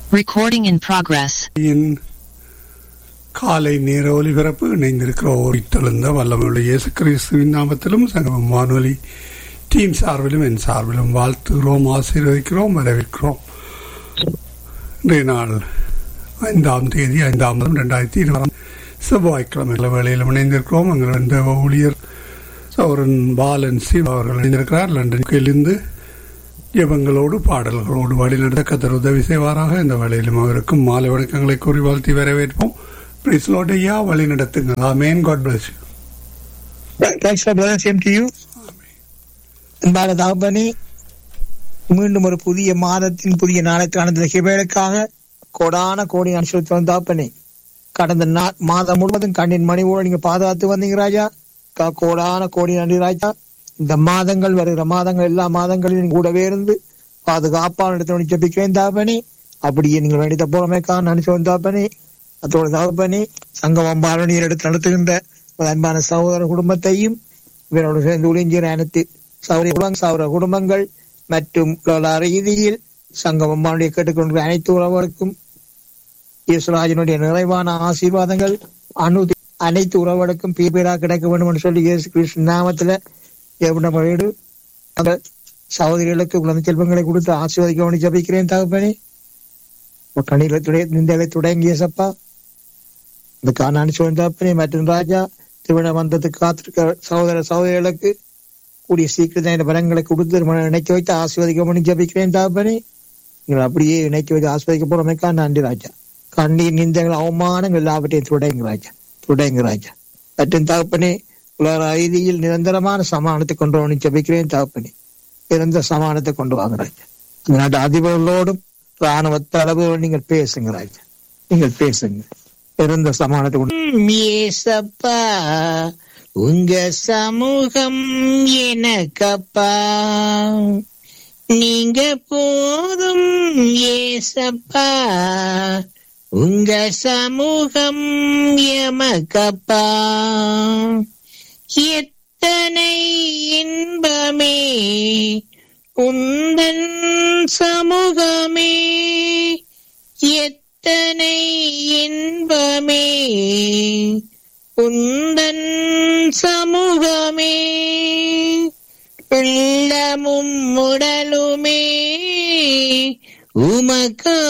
Recording in progress. இன் காலை நேர ஒலிபரப்பு இணைந்திருக்கிற ஓடித்தெழுந்த வல்லமையுள்ள இயேசு கிறிஸ்துவின் நாமத்திலும் சங்கமம் வானொலி டீம் சார்பிலும் என் சார்பிலும் வாழ்த்துகிறோம் ஆசீர்வதிக்கிறோம் வரவேற்கிறோம் இன்றைய நாள் ஐந்தாம் தேதி ஐந்தாம் மாதம் ரெண்டாயிரத்தி இருபதாம் செவ்வாய்க்கிழமை வேளையில் இணைந்திருக்கிறோம் எங்கள் இந்த ஊழியர் சௌரன் பாலன் சிவ் அவர்கள் இணைந்திருக்கிறார் லண்டனிலிருந்து ஜெபங்களோடு பாடல்களோடு வழிநடத்த கத்தர் உதவி செய்வாராக இந்த வேளையிலும் அவருக்கும் மாலை வணக்கங்களை கூறி வாழ்த்தி வரவேற்போம் பிரிஸ்லோடையா வழி நடத்துங்கள் amen God bless Thanks for brother. Same to you. அன்பான தகப்பனே மீண்டும் ஒரு புதிய மாதத்தின் புதிய நாளைக்கான திகைவேலுக்காக கோடான கோடி அனுசரித்து தகப்பனே கடந்த நா- மாதம் முழுவதும் கண்ணின் மணிவோடு நீங்க பாதுகாத்து வந்தீங்க ராஜா கா- கோடான கோடி நன்றி ராஜா இந்த மாதங்கள் வருகிற மாதங்கள் எல்லா மாதங்களிலும் கூடவே இருந்து பாதுகாப்பான இடத்துல ஜபிக்கிறேன் தாப்பனே அப்படியே நீங்கள் வேண்டித்த போறமேக்கா நினைச்சு தாப்பனே அதோட தகப்பனே சங்கமம் பாலனியர் எடுத்து நடத்துகின்ற ஒரு அன்பான சகோதர குடும்பத்தையும் இவரோடு சேர்ந்து உளிஞ்சிற அனைத்து சௌரிய குடும்பம் சௌர குடும்பங்கள் மற்றும் பொருளாதார ரீதியில் சங்கமம் பாலனியை கேட்டுக்கொண்ட அனைத்து உறவுகளுக்கும் இயேசுராஜனுடைய நிறைவான ஆசீர்வாதங்கள் அனு அனைத்து உறவுகளுக்கும் பீபீடா கிடைக்க வேண்டும் என்று சொல்லி இயேசு கிறிஸ்து நாமத்துல எவ்வளவு முறையீடு அந்த சகோதரிகளுக்கு குழந்தை செல்வங்களை கொடுத்து ஆசீர்வதிக்க வேண்டி ஜபிக்கிறேன் தகப்பனே கணிதத்துடைய நிந்தைகளை தொடங்கிய சப்பா இந்த காணாணி சுழந்தாப்பனே மற்றும் ராஜா திருமண மந்தத்துக்கு காத்திருக்க சகோதர சகோதரிகளுக்கு கூடிய சீக்கிரத்தை இந்த வரங்களை கொடுத்து திருமணம் இணைக்க வைத்து ஆசீர்வதிக்க பண்ணி ஜபிக்கிறேன் தாப்பனே நீங்கள் அப்படியே இணைக்க வைத்து ஆசீர்வதிக்க போறமைக்கா நன்றி ராஜா கண்ணீர் நிந்தங்கள் அவமானங்கள் எல்லாவற்றையும் துடைங்க ராஜா துடைங்க ராஜா மற்றும் தகப்பனே உலக ரீதியில் நிரந்தரமான சமானத்தை கொண்டு வந்து ஜபிக்கிறேன் தகப்பனே நிரந்தர சமானத்தை கொண்டு வாங்க ராஜா இந்த நாட்டு அதிபர்களோடும் ராணுவ தளபதியோடு நீங்கள் பேசுங்க ராஜா நீங்கள் பேசுங்க இருந்த சமானத்தை கொண்டு ஏசப்பா உங்க சமூகம் எனக்கப்பா நீங்க போதும் ஏசப்பா உங்க சமூகம் எமக்கப்பா எத்தனை இன்பமே உந்தன் சமூகமே எத்தனை இன்பமே உந்தன் சமூகமே உள்ளமும் உடலுமே உமக்கு